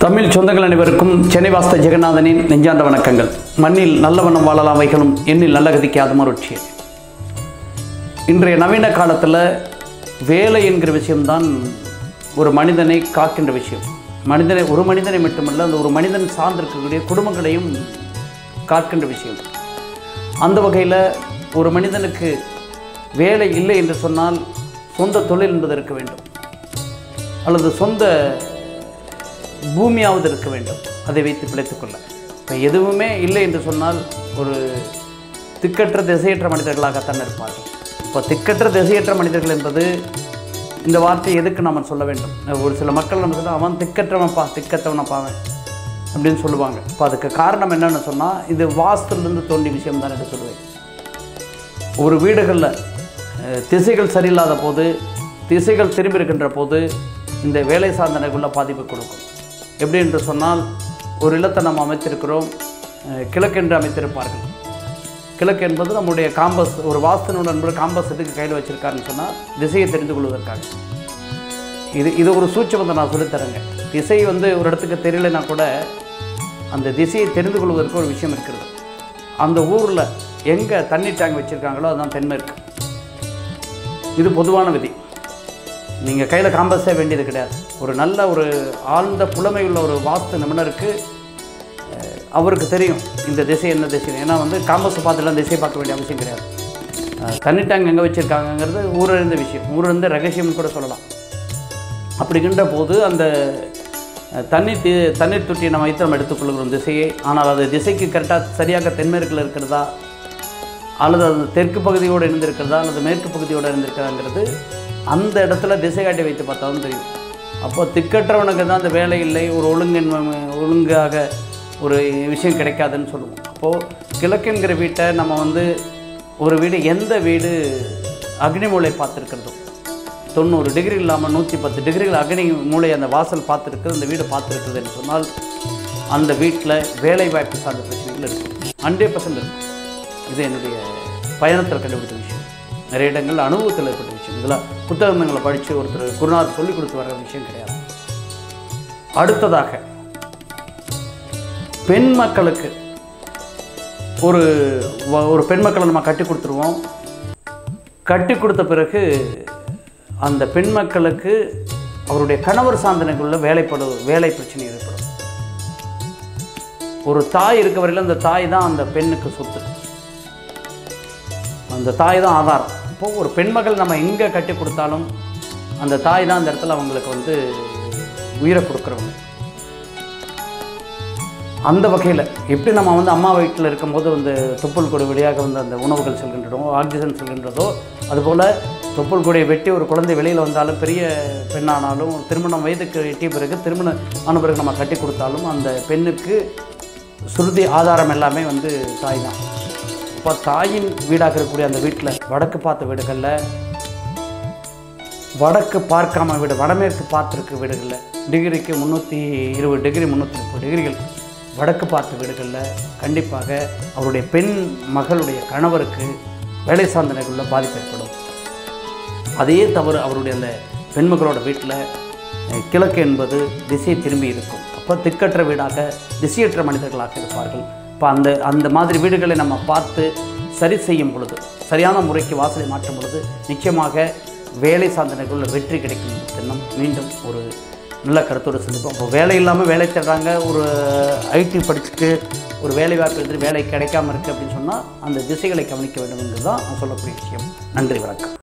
தமிழ் சொந்தங்கள் அனைவருக்கும் சென்னை வாஸ்த ஜெகநாதனின் நெஞ்சார்ந்த வணக்கங்கள் மண்ணில் நல்ல வண்ணம் வாழலாம் வைகளும் எண்ணில் நல்ல கதிக்காத மறுச்சியே இன்றைய நவீன காலத்தில் வேலை என்கிற விஷயம்தான் ஒரு மனிதனை காக்கின்ற விஷயம் மனிதனை ஒரு மனிதனை மட்டுமல்ல அந்த ஒரு மனிதன் சார்ந்திருக்கக்கூடிய குடும்பங்களையும் காக்கின்ற விஷயம் அந்த வகையில் ஒரு மனிதனுக்கு வேலை இல்லை என்று சொன்னால் சொந்த தொழில் என்பது இருக்க வேண்டும் அல்லது சொந்த பூமியாவது இருக்க வேண்டும் அதை வைத்து பிழைத்துக்கொள்ள இப்போ எதுவுமே இல்லை என்று சொன்னால் ஒரு திக்கற்ற திசையற்ற மனிதர்களாகத்தான் இருப்பார்கள் இப்போ திக்கற்ற திசையற்ற மனிதர்கள் என்பது இந்த வார்த்தையை எதுக்கு நம்ம சொல்ல வேண்டும் ஒரு சில மக்கள் நம்ம சொல்ல அவன் திக்கற்றவன்ப்பா திக்கற்றவனப்பா அவன் அப்படின்னு சொல்லுவாங்க இப்போ அதுக்கு காரணம் என்னன்னு சொன்னால் இது வாஸ்துலேருந்து தோண்டிய விஷயம் தான் என்று சொல்லுவேன் ஒரு வீடுகளில் அஹ், திசைகள் சரியில்லாத போது திசைகள் திரும்பி இருக்கின்ற போது இந்த வேலை சார்ந்த நிகழ்வுல பாதிப்பு கொடுக்கும் எப்படி என்று சொன்னால் ஒரு இல்லத்தை நம்ம அமைத்திருக்கிறோம் அஹ், கிழக்கென்று அமைத்திருப்பார்கள் கிழக்கு என்பது நம்முடைய காம்பஸ் ஒரு வாஸ்து நண்பர் காம்பஸ் எதுக்கு கையில் வச்சிருக்காருன்னு சொன்னால் திசையை தெரிந்து கொள்வதற்காக இது இது ஒரு சூட்சமத்தை நான் சொல்லித்தரேங்க திசை வந்து ஒரு இடத்துக்கு தெரியலைன்னா கூட அந்த திசையை தெரிந்து கொள்வதற்கு ஒரு விஷயம் இருக்கிறது அந்த ஊரில் எங்கே தண்ணி டேங்க் வச்சுருக்காங்களோ அதுதான் தென்மேற்கு இது பொதுவான விதி நீங்கள் கையில் காம்பஸே வேண்டியது கிடையாது ஒரு நல்ல ஒரு ஆழ்ந்த புலமை உள்ள ஒரு வாஸ்து நிபுணருக்கு அஹ், அவருக்கு தெரியும் இந்த திசை என்ன திசை ஏன்னா வந்து காம்பஸ் பார்த்துலாம் திசை பார்க்க வேண்டிய அவசியம் கிடையாது அஹ், தண்ணி டேங்க் எங்கே வச்சுருக்காங்கங்கிறது ஊரறிந்த விஷயம் ஊரறிந்த ரகசியம்னு கூட சொல்லலாம் அப்படிங்கின்ற போது அந்த அஹ், தண்ணீர் தி தண்ணீர் தொட்டியை நம்ம வைத்து நம்ம எடுத்துக்கொள்கிறோம் திசையை ஆனால் அது திசைக்கு கரெக்டாக சரியாக தென்மேற்கில் இருக்கிறதா அல்லது அது தெற்கு பகுதியோடு இருந்திருக்கிறதா அல்லது மேற்கு பகுதியோடு இருந்திருக்கிறதாங்கிறது அந்த இடத்துல திசை காட்டி வைத்து பார்த்தாலும் தெரியும் அப்போ திக்கற்றவனுக்கு தான் அந்த வேலை இல்லை ஒரு ஒழுங்கின்மை ஒழுங்காக ஒரு விஷயம் கிடைக்காதுன்னு சொல்லுவோம் அப்போது கிழக்குங்கிற வீட்டை நம்ம வந்து ஒரு வீடு எந்த வீடு அக்னி மூலை பார்த்துருக்கிறதோ தொண்ணூறு டிகிரி இல்லாமல் நூற்றி பத்து டிகிரிகள் அக்னி மூலை அந்த வாசல் பார்த்துருக்குது அந்த வீடு பார்த்துருக்குதுன்னு சொன்னால் அந்த வீட்டில் வேலை வாய்ப்பு சார்ந்த பிரச்சனைகள் இருக்கும் ஹண்ட்ரட் பர்சன்ட் இருக்கும் இது என்னுடைய பயணத்தில் கண்டுபிடித்த விஷயம் நிறைய இடங்கள் அனுபவத்தில் ஏற்பட்ட விஷயம் இதெல்லாம் புத்தகங்களை படித்து ஒருத்தர் குருநாதர் சொல்லிக் கொடுத்து வர விஷயம் கிடையாது அடுத்ததாக பெண் மக்களுக்கு ஒரு வ- ஒரு பெண் மக்களை நம்ம கட்டி கொடுத்துருவோம் கட்டி கொடுத்த பிறகு அந்த பெண் மக்களுக்கு அவருடைய கணவர் சார்ந்தனைக்குள்ள வேலைப்படு வேலை பிரச்சனை ஏற்படும் ஒரு தாய் இருக்க வரையில் அந்த தாய் தான் அந்த பெண்ணுக்கு சொத்து அந்த தாய் தான் ஆதாரம் இப்போ ஒரு பெண்மகள் நம்ம எங்கே கட்டி கொடுத்தாலும் அந்த தாய் தான் அந்த இடத்துல அவங்களுக்கு வந்து உயிரை கொடுக்குறவங்க அந்த வகையில் எப்படி நம்ம வந்து அம்மா வீட்டில் இருக்கும்போது வந்து தொப்புள் கொடி வழியாக வந்து அந்த உணவுகள் செல்கின்றதோ ஆக்சிஜன் செல்கின்றதோ அதுபோல் தொப்புள் கொடியை வெட்டி ஒரு குழந்தை வெளியில் வந்தாலும் பெரிய பெண்ணானாலும் திருமணம் வயதுக்கு எட்டிய பிறகு திருமணம் ஆன பிறகு நம்ம கட்டி கொடுத்தாலும் அந்த பெண்ணுக்கு சுருதி ஆதாரம் எல்லாமே வந்து தாய் தான் இப்போ தாயின் வீடாக இருக்கக்கூடிய அந்த வீட்டில் வடக்கு பார்த்த வீடுகளில் வடக்கு பார்க்காம வீடு வடமேற்கு பார்த்துருக்க வீடுகளில் டிகிரிக்கு முந்நூற்றி இருபது டிகிரி முந்நூற்றி முப்பது டிகிரிகள் வடக்கு பார்த்த வீடுகளில் கண்டிப்பாக அவருடைய பெண் மகளுடைய கணவருக்கு வேலை சார்ந்த நிலைகளில் பாதிப்பு ஏற்படும் அதே தவறு அவருடைய அந்த பெண்மகளோட வீட்டில் அஹ், கிழக்கு என்பது திசை திரும்பி இருக்கும் அப்போ திக்கற்ற வீடாக திசையற்ற மனிதர்களாக இருப்பார்கள் இப்போ அந்த அந்த மாதிரி வீடுகளை நம்ம பார்த்து சரி செய்யும் பொழுது சரியான முறைக்கு வாசலை மாற்றும் பொழுது நிச்சயமாக வேலை சார்ந்த நிகழ்வுல வெற்றி கிடைக்கும் என்ற திண்ணம் மீண்டும் ஒரு நல்ல கருத்தோடு சந்திப்போம் இப்போ வேலை இல்லாமல் வேலை தேடுறாங்க ஒரு ஐடி படிச்சுட்டு ஒரு வேலை வாய்ப்பு எடுத்து வேலை கிடைக்காம இருக்குது அப்படின்னு சொன்னால் அந்த திசைகளை கவனிக்க வேண்டும் என்று தான் நான் சொல்லக்கூடிய விஷயம் நன்றி வணக்கம்